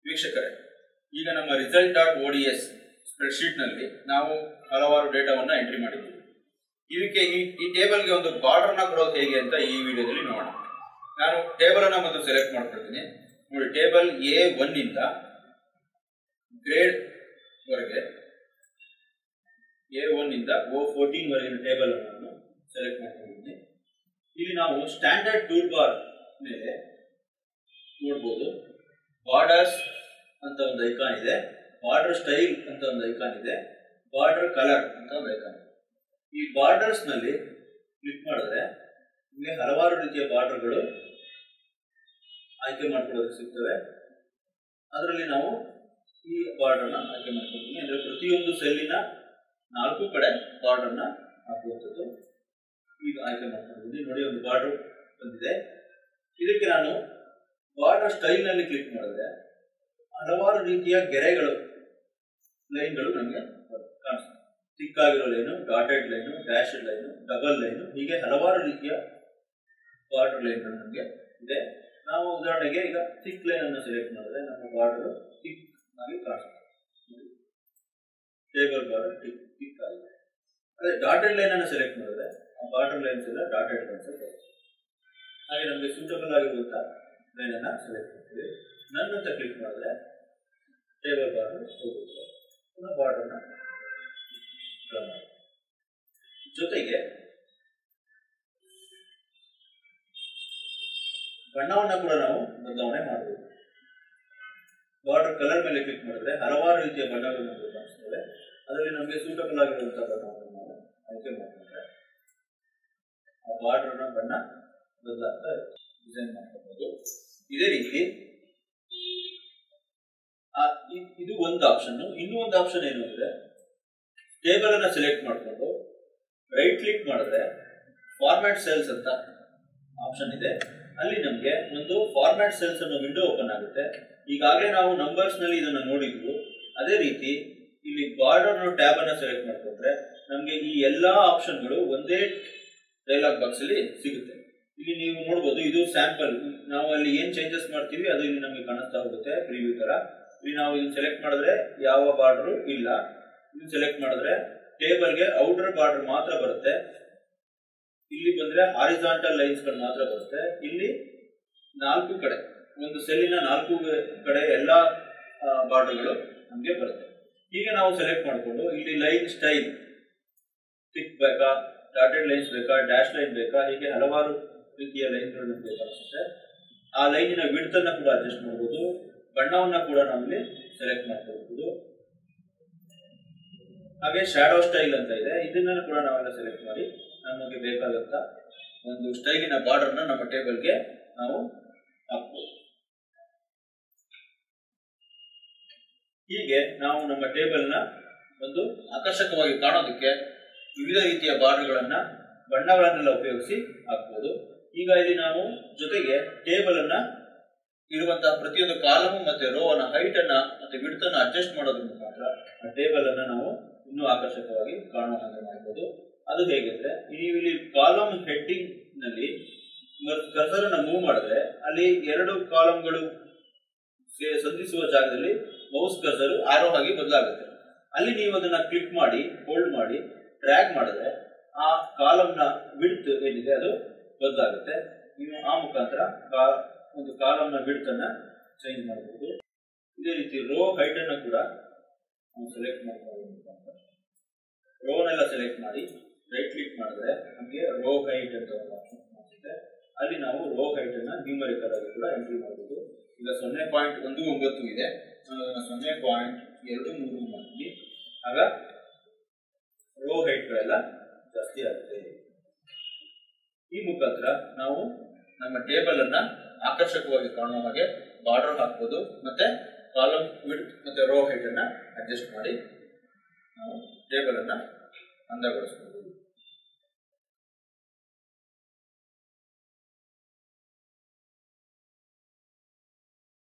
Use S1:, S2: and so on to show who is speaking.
S1: ವೀಕ್ಷಕರೇ ಈಗ ನಮ್ಮ result dot O D S ಸ್ಪ್ರೆಡ್ಶೀಟ್ನಲ್ಲಿ ನಾವು ಹಲವಾರು ಡೇಟಾವನ್ನು ಎಂಟ್ರಿ ಮಾಡಿದ್ದೀವಿ ಇದಕ್ಕೆ ಈ ಈ ಟೇಬಲ್ಗೆ ಒಂದು ಬಾರ್ಡರ್ನ ಕೊಡೋದು ಹೇಗೆ ಅಂತ ಈ ವಿಡಿಯೋದಲ್ಲಿ ನೋಡೋಣ ನಾನು ಟೇಬಲ್ ಅನ್ನ ಮೊದಲು ಸೆಲೆಕ್ಟ್ ಮಾಡ್ಕೊಳ್ತೀನಿ ನೋಡಿ ಟೇಬಲ್ ಎ ಒನ್ ಇಂದ ಗ್ರೇಡ್ ವರೆಗೆ ಎ ಒನ್ ಇಂದ ಓ ಫೋರ್ಟೀನ್ ವರೆಗಿನ ಟೇಬಲ್ ಅನ್ನು ನಾನು ಸೆಲೆಕ್ಟ್ ಮಾಡ್ಕೊಂಡಿದ್ದೀನಿ ಇಲ್ಲಿ ನಾವು ಸ್ಟ್ಯಾಂಡರ್ಡ್ ಟೂಲ್ ಬಾರ್ ಮೇಲೆ ನೋಡ್ಬೋದು ಬಾರ್ಡರ್ಸ್ ಅಂತ ಒಂದು ಐಕಾನ್ ಇದೆ ಬಾರ್ಡರ್ ಸ್ಟೈಲ್ ಅಂತ ಒಂದು ಐಕಾನ್ ಇದೆ ಬಾರ್ಡರ್ ಕಲರ್ ಅಂತ ಒಂದು ಐಕಾನ್ ಇದೆ ಈ ಬಾರ್ಡರ್ಸ್ ನಲ್ಲಿ ಕ್ಲಿಕ್ ಮಾಡಿದ್ರೆ ನಿಮಗೆ ಹಲವಾರು ರೀತಿಯ ಬಾರ್ಡರ್ಗಳು ಆಯ್ಕೆ ಮಾಡ್ಕೊಳ್ಳೋದಕ್ಕೆ ಸಿಗ್ತವೆ ಅದರಲ್ಲಿ ನಾವು ಈ ಬಾರ್ಡರ್ನ ಆಯ್ಕೆ ಮಾಡ್ಕೊಳ್ತೀನಿ ಅಂದ್ರೆ ಪ್ರತಿಯೊಂದು ಸೆಲ್ಲಿನ ನಾಲ್ಕು ಕಡೆ ಬಾರ್ಡರ್ನ ಹಾಕುವಂಥದ್ದು ಈಗ ಆಯ್ಕೆ ಮಾಡ್ಕೊಂಡಿದ್ದೀನಿ ನೋಡಿ ಒಂದು ಬಾರ್ಡರ್ ಬಂದಿದೆ ಇದಕ್ಕೆ ನಾನು ಬಾರ್ಡರ್ ಸ್ಟೈಲ್ ನಲ್ಲಿ ಕ್ಲಿಕ್ ಮಾಡಿದ್ರೆ ಹಲವಾರು ರೀತಿಯ ಗೆರೆಗಳು ಲೈನ್ಗಳು ನಮಗೆ ಕಾಣಿಸ್ತವೆ ತಿಕ್ಕಾಗಿರೋ line dotted line dash line double line ಹೀಗೆ ಹಲವಾರು ರೀತಿಯ ಬಾರ್ಡರ್ ಲೈನ್ಗಳು ನಮಗೆ ಇದೆ ನಾವು ಉದಾಹರಣೆಗೆ ಈಗ ಥಿಕ್ ಲೈನ್ ಅನ್ನು ಸೆಲೆಕ್ಟ್ ಮಾಡಿದ್ರೆ ನಮ್ಮ ಬಾರ್ಡರ್ ಥಿಕ್ ಆಗಿ ಕಾಣಿಸ್ತದೆ ಟೇಬಲ್ ಬಾರ್ಡರ್ ಟಿಕ್ ಟಿಕ್ ಆಗಿದೆ ಅದೇ ಡಾಟೆಡ್ ಲೈನ್ ಅನ್ನು ಸೆಲೆಕ್ಟ್ ಮಾಡಿದ್ರೆ ಆ ಬಾರ್ಡರ್ ಲೈನ್ಸ್ ಎಲ್ಲ ಡಾಟೆಡ್ ಲೈನ್ಸ್ ಹಾಗೆ ನಮಗೆ ಸೂಟಬಲ್ ಆಗಿರುವಂತ ಲೈನ್ ಅನ್ನ ಸೆಲೆಕ್ಟ್ ಮಾಡ್ತೀವಿ ನನ್ ಅಂತ ಕ್ಲಿಕ್ ಮಾಡಿದ್ರೆ ಟೇಬಲ್ ಬಾರ್ಡರ್ ಹೋಗುತ್ತೆ ಪುನಃ ಬಾರ್ಡರ್ನ ಜೊತೆಗೆ ಬಣ್ಣವನ್ನ ಕೂಡ ನಾವು ಬದಲಾವಣೆ ಮಾಡಬಹುದು ಬಾರ್ಡರ್ ಕಲರ್ ಮೇಲೆ ಕ್ಲಿಕ್ ಮಾಡಿದ್ರೆ ಹಲವಾರು ರೀತಿಯ ಬಣ್ಣಗಳು ನಮಗೆ ಕಾಣಿಸ್ತವೆ ಅದರಲ್ಲಿ ನಮಗೆ ಸೂಟಬಲ್ ಆಗಿರುವಂತಹ ಬಣ್ಣವನ್ನು ನಾವು ಆಯ್ಕೆ ಮಾಡಿಕೊಂಡ್ರೆ ಆ ಬಾರ್ಡರ್ನ ಬಣ್ಣ ಬದಲಾಗ್ತಾ ಡಿಸೈನ್ ಮಾಡ್ಕೋಬಹುದು ಇದೇ ರೀತಿ ಆ, ಇ- ಇದು ಒಂದು ಆಪ್ಷನ್ ಇನ್ನೂ ಒಂದು ಆಪ್ಷನ್ ಏನು ಅಂದ್ರೆ ಟೇಬಲ್ ಅನ್ನ ಸೆಲೆಕ್ಟ್ ಮಾಡಿಕೊಂಡು ರೈಟ್ ಕ್ಲಿಕ್ ಮಾಡಿದ್ರೆ ಫಾರ್ಮ್ಯಾಟ್ ಸೆಲ್ಸ್ ಅಂತ ಆಪ್ಷನ್ ಇದೆ ಅಲ್ಲಿ ನಮಗೆ ಒಂದು ಫಾರ್ಮ್ಯಾಟ್ ಸೆಲ್ಸ್ ಅನ್ನೋ ವಿಂಡೋ ಓಪನ್ ಆಗುತ್ತೆ ಈಗಾಗಲೇ ನಾವು ನಂಬರ್ಸ್ ನಲ್ಲಿ ಇದನ್ನ ನೋಡಿದ್ವು ಅದೇ ರೀತಿ ಇಲ್ಲಿ ಬಾರ್ಡರ್ ಟ್ಯಾಬ್ ಅನ್ನ ಸೆಲೆಕ್ಟ್ ಮಾಡ್ಕೊಂಡ್ರೆ ನಮಗೆ ಈ ಎಲ್ಲಾ ಆಪ್ಷನ್ಗಳು ಒಂದೇ ಡೈಲಾಗ್ ಬಾಕ್ಸ್ ಅಲ್ಲಿ ಸಿಗುತ್ತೆ ಇಲ್ಲಿ ನೀವು ನೋಡ್ಬೋದು ಇದು ಸ್ಯಾಂಪಲ್ ನಾವು ಅಲ್ಲಿ ಏನ್ ಚೇಂಜಸ್ ಮಾಡ್ತೀವಿ ಅದು ಇಲ್ಲಿ ನಮಗೆ ಕಾಣಿಸ್ತಾ ಹೋಗುತ್ತೆ ಪ್ರಿವ್ಯೂ ತರ ಇಲ್ಲಿ ನಾವು ಇದನ್ನ ಸೆಲೆಕ್ಟ್ ಮಾಡಿದ್ರೆ ಯಾವ ಬಾರ್ಡರ್ ಇಲ್ಲ ಇದನ್ನ ಸೆಲೆಕ್ಟ್ ಮಾಡಿದ್ರೆ ಟೇಬಲ್ಗೆ ಔಟರ್ ಬಾರ್ಡರ್ ಮಾತ್ರ ಬರುತ್ತೆ ಇಲ್ಲಿ ಬಂದ್ರೆ ಹಾರಿಜಾಂಟಲ್ ಲೈನ್ಸ್ ಗಳು ಮಾತ್ರ ಬರುತ್ತೆ ಇಲ್ಲಿ ನಾಲ್ಕು ಕಡೆ ಒಂದು ಸೆಲ್ಲಿನ ನಾಲ್ಕು ಕಡೆ ಎಲ್ಲಾ ಬಾರ್ಡರ್ಗಳು ನಮಗೆ ಬರುತ್ತೆ ಹೀಗೆ ನಾವು ಸೆಲೆಕ್ಟ್ ಮಾಡಿಕೊಂಡು ಇಲ್ಲಿ ಲೈನ್ ಸ್ಟೈಲ್ ಟಿಕ್ ಬೇಕಾ ಡಾಟೆಡ್ ಲೈನ್ಸ್ ಬೇಕಾ ಡ್ಯಾಶ್ ಲೈನ್ ಬೇಕಾ ಹೀಗೆ ಹಲವಾರು ರೀತಿಯ ಲೈನ್ಗಳು ನಮಗೆ ಬೇಕಾಗುತ್ತೆ ಆ ಲೈನಿನ ವಿಡ್ತ್ ಅನ್ನ ಕೂಡ ಅಡ್ಜಸ್ಟ್ ಮಾಡಬಹುದು ಬಣ್ಣವನ್ನ ಕೂಡ ನಾವಿಲ್ಲಿ ಸೆಲೆಕ್ಟ್ ಮಾಡ್ಕೊಳ್ಬಹುದು ಹಾಗೆ ಶಾಡೋ ಸ್ಟೈಲ್ ಅಂತ ಇದೆ ಇದನ್ನ ಕೂಡ ನಾವೆಲ್ಲ ಸೆಲೆಕ್ಟ್ ಮಾಡಿ ನಮಗೆ ಬೇಕಾದಂತ ಒಂದು ಸ್ಟೈಲಿನ ಬಾರ್ಡರ್ನ ನಮ್ಮ ಟೇಬಲ್ಗೆ ನಾವು ಹಾಕ್ಬೋದು ಹೀಗೆ ನಾವು ನಮ್ಮ ಟೇಬಲ್ನ ಒಂದು ಆಕರ್ಷಕವಾಗಿ ಕಾಣೋದಕ್ಕೆ ವಿವಿಧ ರೀತಿಯ ಬಾರ್ಡರ್ಗಳನ್ನ ಬಣ್ಣಗಳನ್ನೆಲ್ಲ ಉಪಯೋಗಿಸಿ ಹಾಕ್ಬೋದು ಈಗ ಇಲ್ಲಿ ನಾವು ಜೊತೆಗೆ ಟೇಬಲ್ ಅನ್ನ ಇರುವಂತಹ ಪ್ರತಿಯೊಂದು ಕಾಲಮ್ ಮತ್ತೆ ರೋ ಅನ್ನ ಹೈಟ್ ಅನ್ನ ಮತ್ತೆ ವಿಡ್ತ್ ಅನ್ನ ಅಡ್ಜಸ್ಟ್ ಮಾಡೋದ್ರ ಮುಖಾಂತರ ಆ ಟೇಬಲ್ ಅನ್ನ ನಾವು ಇನ್ನೂ ಆಕರ್ಷಕವಾಗಿ ಕಾಣುವ ಹಾಗೆ ಮಾಡಬಹುದು ಅದು ಹೇಗೆಂದ್ರೆ ನೀವು ಇಲ್ಲಿ ಕಾಲಮ್ ಹೆಡ್ಡಿಂಗ್ ನಲ್ಲಿ ಕರ್ಸರ್ ಅನ್ನ ಮೂವ್ ಮಾಡಿದ್ರೆ ಅಲ್ಲಿ ಎರಡು ಕಾಲಮ್ಗಳು ಸಂಧಿಸುವ ಜಾಗದಲ್ಲಿ ಮೌಸ್ ಕರ್ಸರ್ ಆರೋ ಆಗಿ ಬದಲಾಗುತ್ತೆ ಅಲ್ಲಿ ನೀವು ಅದನ್ನ ಕ್ಲಿಕ್ ಮಾಡಿ ಹೋಲ್ಡ್ ಮಾಡಿ ಡ್ರ್ಯಾಗ್ ಮಾಡಿದ್ರೆ ಆ ಕಾಲಮ್ನ ವಿಡ್ತ್ ಏನಿದೆ ಅದು ಬದಲಾಗುತ್ತೆ ನೀವು ಆ ಮುಖಾಂತರ ಕಾ- ಒಂದು ಕಾಲಮ್ನ ವಿಡ್ತ್ ಅನ್ನ ಚೇಂಜ್ ಮಾಡಬಹುದು ಇದೇ ರೀತಿ ರೋ ಹೈಟ್ ಅನ್ನ ಕೂಡ ನಾವು ಸೆಲೆಕ್ಟ್ ಮಾಡ್ಕೊಳ್ಳೋದ್ರ ಮುಖಾಂತರ ರೋನೆಲ್ಲ ಸೆಲೆಕ್ಟ್ ಮಾಡಿ ರೈಟ್ ಕ್ಲಿಕ್ ಮಾಡಿದ್ರೆ ನಮಗೆ ರೋ ಹೈಟ್ ಅಂತ ಒಂದು ಆಪ್ಷನ್ ಕಾಣಿಸುತ್ತೆ ಅಲ್ಲಿ ನಾವು ರೋ ಹೈಟ್ ಅನ್ನ ನ್ಯೂಮರಿಕಲ್ ಆಗಿ ಕೂಡ ಎಂಟ್ರಿ ಮಾಡಬಹುದು ಈಗ ಸೊನ್ನೆ ಪಾಯಿಂಟ್ ಒಂದು ಒಂಬತ್ತು ಇದೆ ನಾನು ಅದನ್ನ ಸೊನ್ನೆ ಪಾಯಿಂಟ್ ಎರಡು ಮೂರು ಮಾಡ್ತೀನಿ ಆಗ ರೋ ಹೈಟ್ಗಳೆಲ್ಲ ಜಾಸ್ತಿ ಆಗುತ್ತೆ ಈ ಮುಖಾಂತರ ನಾವು ನಮ್ಮ ಟೇಬಲ್ ಅನ್ನ ಆಕರ್ಷಕವಾಗಿ ಕಾಣುವ ಹಾಗೆ ಬಾರ್ಡರ್ ಹಾಕ್ಬೋದು ಮತ್ತೆ ಕಾಲಮ್ ವಿಡ್ ಮತ್ತೆ ರೋ ಹೈಟ್ ಅನ್ನ ಅಡ್ಜಸ್ಟ್ ಮಾಡಿ ನಾವು ಟೇಬಲ್ ಅನ್ನ ಅಂದಗೊಳಿಸಬಹುದು